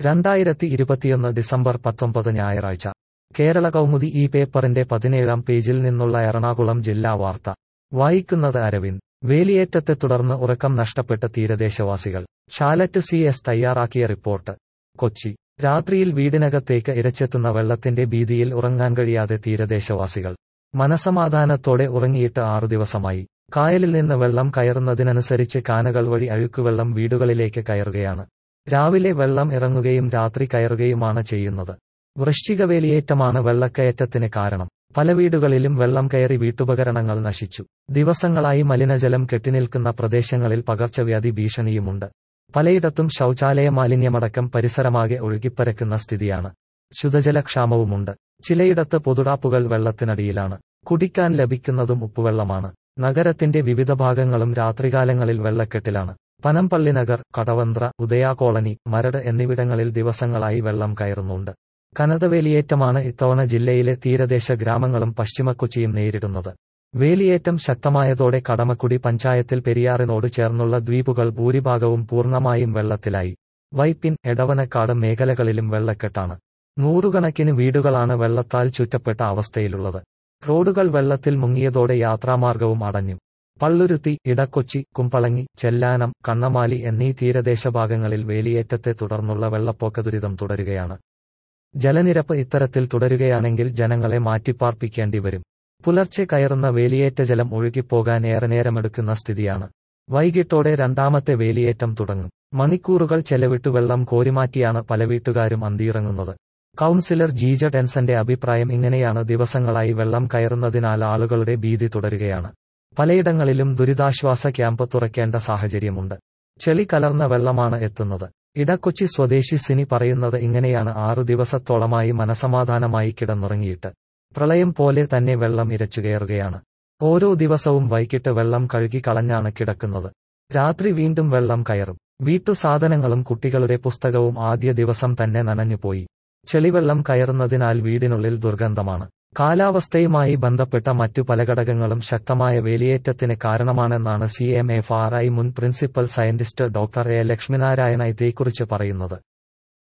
രണ്ടായിരത്തി ഇരുപത്തിയൊന്ന് ഡിസംബർ പത്തൊമ്പത് ഞായറാഴ്ച കേരള കൗമുദി ഈ പേപ്പറിന്റെ പതിനേഴാം പേജിൽ നിന്നുള്ള എറണാകുളം ജില്ലാ വാർത്ത വായിക്കുന്നത് അരവിന്ദ് വേലിയേറ്റത്തെ തുടർന്ന് ഉറക്കം നഷ്ടപ്പെട്ട തീരദേശവാസികൾ ഷാലറ്റ് സി എസ് തയ്യാറാക്കിയ റിപ്പോർട്ട് കൊച്ചി രാത്രിയിൽ വീടിനകത്തേക്ക് ഇരച്ചെത്തുന്ന വെള്ളത്തിന്റെ ഭീതിയിൽ ഉറങ്ങാൻ കഴിയാതെ തീരദേശവാസികൾ മനസമാധാനത്തോടെ ഉറങ്ങിയിട്ട് ആറു ദിവസമായി കായലിൽ നിന്ന് വെള്ളം കയറുന്നതിനനുസരിച്ച് കാനകൾ വഴി അഴുക്കുവെള്ളം വീടുകളിലേക്ക് കയറുകയാണ് രാവിലെ വെള്ളം ഇറങ്ങുകയും രാത്രി കയറുകയുമാണ് ചെയ്യുന്നത് വൃശ്ചിക വേലിയേറ്റമാണ് വെള്ളക്കയറ്റത്തിന് കാരണം പല വീടുകളിലും വെള്ളം കയറി വീട്ടുപകരണങ്ങൾ നശിച്ചു ദിവസങ്ങളായി മലിനജലം കെട്ടിനിൽക്കുന്ന പ്രദേശങ്ങളിൽ പകർച്ചവ്യാധി ഭീഷണിയുമുണ്ട് പലയിടത്തും ശൗചാലയ മാലിന്യമടക്കം പരിസരമാകെ ഒഴുകിപ്പരക്കുന്ന സ്ഥിതിയാണ് ശുദ്ധജലക്ഷാമവുമുണ്ട് ചിലയിടത്ത് പൊതുടാപ്പുകൾ വെള്ളത്തിനടിയിലാണ് കുടിക്കാൻ ലഭിക്കുന്നതും ഉപ്പുവെള്ളമാണ് നഗരത്തിന്റെ വിവിധ ഭാഗങ്ങളും രാത്രികാലങ്ങളിൽ വെള്ളക്കെട്ടിലാണ് പനമ്പള്ളി നഗർ കടവന്ത്ര ഉദയ കോളനി മരട് എന്നിവിടങ്ങളിൽ ദിവസങ്ങളായി വെള്ളം കയറുന്നുണ്ട് കനത്ത വേലിയേറ്റമാണ് ഇത്തവണ ജില്ലയിലെ തീരദേശ ഗ്രാമങ്ങളും പശ്ചിമക്കൊച്ചിയും നേരിടുന്നത് വേലിയേറ്റം ശക്തമായതോടെ കടമക്കുടി പഞ്ചായത്തിൽ പെരിയാറിനോട് ചേർന്നുള്ള ദ്വീപുകൾ ഭൂരിഭാഗവും പൂർണ്ണമായും വെള്ളത്തിലായി വൈപ്പിൻ എടവനക്കാട് മേഖലകളിലും വെള്ളക്കെട്ടാണ് നൂറുകണക്കിന് വീടുകളാണ് വെള്ളത്താൽ ചുറ്റപ്പെട്ട അവസ്ഥയിലുള്ളത് റോഡുകൾ വെള്ളത്തിൽ മുങ്ങിയതോടെ യാത്രാമാർഗവും അടഞ്ഞു പള്ളുരുത്തി ഇടക്കൊച്ചി കുമ്പളങ്ങി ചെല്ലാനം കണ്ണമാലി എന്നീ തീരദേശ ഭാഗങ്ങളിൽ വേലിയേറ്റത്തെ തുടർന്നുള്ള വെള്ളപ്പൊക്ക ദുരിതം തുടരുകയാണ് ജലനിരപ്പ് ഇത്തരത്തിൽ തുടരുകയാണെങ്കിൽ ജനങ്ങളെ മാറ്റിപ്പാർപ്പിക്കേണ്ടി വരും പുലർച്ചെ കയറുന്ന വേലിയേറ്റ ജലം ഒഴുകിപ്പോകാൻ ഏറെ നേരമെടുക്കുന്ന സ്ഥിതിയാണ് വൈകിട്ടോടെ രണ്ടാമത്തെ വേലിയേറ്റം തുടങ്ങും മണിക്കൂറുകൾ ചെലവിട്ടു വെള്ളം കോരിമാറ്റിയാണ് പല വീട്ടുകാരും അന്തിയിറങ്ങുന്നത് കൗൺസിലർ ജീജ ടെൻസന്റെ അഭിപ്രായം ഇങ്ങനെയാണ് ദിവസങ്ങളായി വെള്ളം കയറുന്നതിനാൽ ആളുകളുടെ ഭീതി തുടരുകയാണ് പലയിടങ്ങളിലും ദുരിതാശ്വാസ ക്യാമ്പ് തുറക്കേണ്ട സാഹചര്യമുണ്ട് ചെളി കലർന്ന വെള്ളമാണ് എത്തുന്നത് ഇടക്കൊച്ചി സ്വദേശി സിനി പറയുന്നത് ഇങ്ങനെയാണ് ആറു ദിവസത്തോളമായി മനസമാധാനമായി കിടന്നുറങ്ങിയിട്ട് പ്രളയം പോലെ തന്നെ വെള്ളം ഇരച്ചുകയറുകയാണ് ഓരോ ദിവസവും വൈകിട്ട് വെള്ളം കഴുകി കളഞ്ഞാണ് കിടക്കുന്നത് രാത്രി വീണ്ടും വെള്ളം കയറും വീട്ടു സാധനങ്ങളും കുട്ടികളുടെ പുസ്തകവും ആദ്യ ദിവസം തന്നെ നനഞ്ഞുപോയി ചെളിവെള്ളം കയറുന്നതിനാൽ വീടിനുള്ളിൽ ദുർഗന്ധമാണ് കാലാവസ്ഥയുമായി ബന്ധപ്പെട്ട മറ്റു പല ഘടകങ്ങളും ശക്തമായ വേലിയേറ്റത്തിന് കാരണമാണെന്നാണ് C M F R I മുൻ principal scientist doctor A Lakshminarayana ഇതേക്കുറിച്ച് പറയുന്നത്